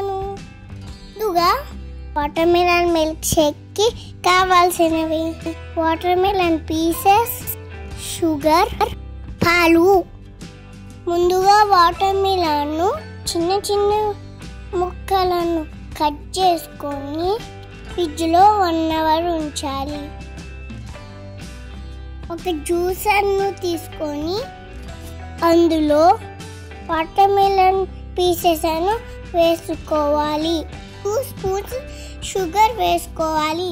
చేస్తాను ముందుగా water watermelon milk షేక్కి కావాల్సినవి వాటర్ మిలన్ పీసెస్ షుగర్ పాలు ముందుగా వాటర్ మిలన్ను చిన్న చిన్న ముక్కలను కట్ చేసుకొని ఫ్రిడ్జ్లో వన్ అవర్ ఉంచాలి ఒక జ్యూసర్ను తీసుకొని అందులో వాటర్ మిలన్ పీసెస్ అను వేసుకోవాలి టూ స్పూన్స్ షుగర్ వేసుకోవాలి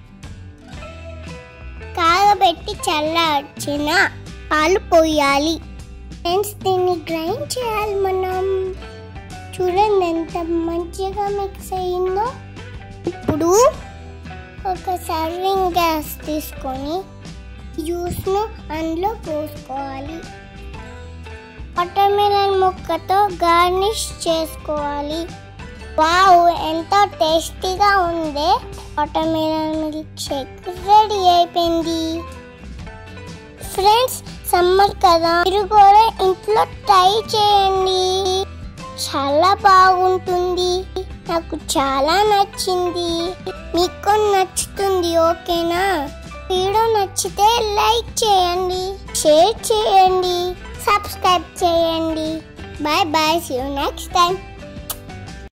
కాగబెట్టి చల్లార్చిన పాలు పోయాలి ఫ్రెండ్స్ దీన్ని గ్రైండ్ చేయాలి మనం చూడండి ఎంత మంచిగా మిక్స్ అయిందో ఇప్పుడు ఒక సర్వింగ్ గ్లాస్ తీసుకొని జ్యూస్ను అందులో పోసుకోవాలి వాటర్ మిలన్ ముక్కతో గార్నిష్ చేసుకోవాలి వావ్ ఎంతో టేస్టీగా ఉంది watermelon milkshake ready అయిపోయింది ఫ్రెండ్స్ సమ్మర్ కదా మీరు కూడా ఇంట్లో ట్రై చేయండి చాలా బాగుంటుంది నాకు చాలా నచ్చింది మీకు నచ్చుతుంది ఓకేనా వీడియో నచ్చితే లైక్ చేయండి షేర్ చేయండి సబ్స్క్రైబ్ చేయండి bye bye see you next time